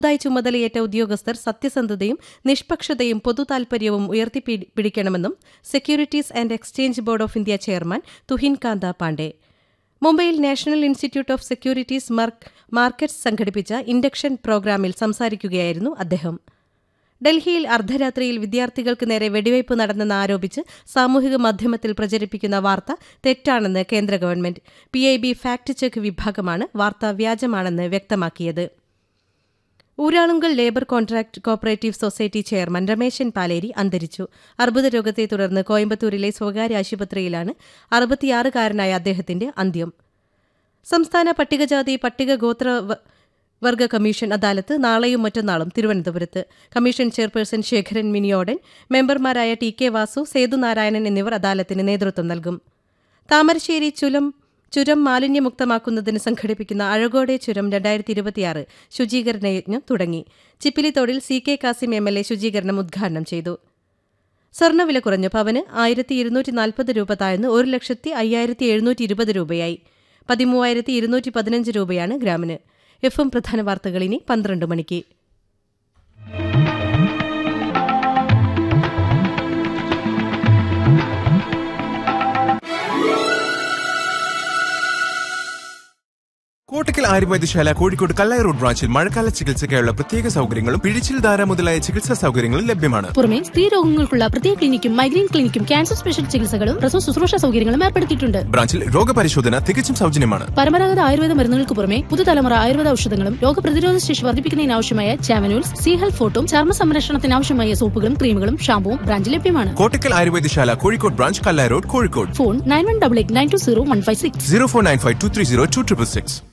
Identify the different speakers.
Speaker 1: പുതുതായി ചുമതലയേറ്റ ഉദ്യോഗസ്ഥർ സത്യസന്ധതയും നിഷ്പക്ഷതയും പൊതുതാൽപര്യവും ഉയർത്തിപ്പിടിക്കണമെന്നും securities and exchange board of India chairman Tuhin Kanta Pandey മുംബൈയിൽ national institute of securities markets സംഘടിപ്പിച്ച ഇൻഡക്ഷൻ പ്രോഗ്രാമിൽ സംസാരിക്കുകയായിരുന്നു അദ്ദേഹം ഡൽഹിയിൽ അർദ്ധരാത്രിയിൽ വിദ്യാർത്ഥികൾക്ക് നേരെ വെടിവയ്പ് നടന്നെന്ന് ആരോപിച്ച് സാമൂഹിക മാധ്യമത്തിൽ പ്രചരിപ്പിക്കുന്ന വാർത്ത തെറ്റാണെന്ന് കേന്ദ്ര government P I B fact check വിഭാഗമാണ് വാർത്ത വ്യാജമാണെന്ന് വ്യക്തമാക്കിയത് Uralungal labour contract cooperative society chairman Rameshan Paleri അന്തരിച്ചു അർബുദ രോഗത്തെ തുടർന്ന് കോയമ്പത്തൂരിലെ സ്വകാര്യ ആശുപത്രിയിലാണ് അറുപത്തിയാറുകാരനായ അദ്ദേഹത്തിന്റെ അന്ത്യം സംസ്ഥാന പട്ടികജാതി പട്ടിക ഗോത്ര വർഗ കമ്മീഷൻ അദാലത്ത് നാളെയും മറ്റന്നാളും തിരുവനന്തപുരത്ത് കമ്മീഷൻ ചെയർപേഴ്സൺ ശേഖരൻ മിനിയോടൻ മെമ്പർമാരായ ടി കെ വാസു സേതുനാരായണൻ എന്നിവർ അദാലത്തിന് നേതൃത്വം നൽകും താമരശ്ശേരി ചുലം ചുരം മാലിന്യമുക്തമാക്കുന്നതിന് സംഘടിപ്പിക്കുന്ന അഴകോടെ ചുരം രണ്ടായിരത്തി ഇരുപത്തിയാറ് ശുചീകരണ യജ്ഞം തുടങ്ങി ചിപ്പിലിത്തോടിൽ C K Kasim M L A ശുചീകരണം ഉദ്ഘാടനം ചെയ്തു സ്വർണ്ണവില കുറഞ്ഞു പവന് ആയിരത്തി ഇരുന്നൂറ്റി നാൽപ്പത് രൂപ താഴ്ന്ന് ഒരു ലക്ഷത്തി അയ്യായിരത്തി എഴുന്നൂറ്റി ഇരുപത് രൂപയായി പതിമൂവായിരത്തി ഇരുന്നൂറ്റി പതിനഞ്ച് രൂപയാണ് ഗ്രാമിന് എഫ് എം പ്രധാന വാർത്തകൾ ഇനി പന്ത്രണ്ട് മണിക്ക്
Speaker 2: കോട്ടക്കൽ ആയുർവേദശാല കോഴിക്കോട് കല്ലായി റോഡ് ബ്രാഞ്ചിൽ മഴക്കാല ചികിത്സയ്ക്കായുള്ള പ്രത്യേക സൗകര്യങ്ങളും പിഴിച്ചിൽ ധാര മുതലായ ചികിത്സാ സൗകര്യങ്ങളും ലഭ്യമാണ്
Speaker 3: പുറമെ സ്ത്രീ രോഗങ്ങൾക്കുള്ള പ്രത്യേക ക്ലിനിക്കും മൈഗ്രെയിൻ ക്ലിനിക്കും ക്യാൻസർ സ്പെഷ്യൽ ചികിത്സകളും പ്രസവ ശുശ്രൂഷ സൗകര്യങ്ങളും ഏർപ്പെടുത്തിയിട്ടുണ്ട്
Speaker 2: ബ്രാഞ്ചിൽ രോഗപരിശോധന തികച്ചും സൗജന്യമാണ്
Speaker 3: പരമ്പരാഗത ആയുർവേദ മരുന്നുകൾക്ക് പുറമെ പുതുതലമുറ ആയുർവേദ ഔഷധങ്ങളും രോഗപ്രതിരോധ ശേഷി വർദ്ധിപ്പിക്കുന്നതിനാവശ്യമായ ചാവനൂൽസ് സി ഹെൽത്ത് ഫോട്ടും ചർമ്മ സംരക്ഷണത്തിനാവശ്യമായ സോപ്പുകളും ക്രീമുകളും ഷാമ്പുവും ബ്രാഞ്ചിൽ ലഭ്യമാണ്
Speaker 2: Kottakkal Ayurvedashala Kozhikode branch Kallai road Kozhikode
Speaker 3: phone nine one double eight nine two zero one five six
Speaker 2: zero four nine five two three zero two triple six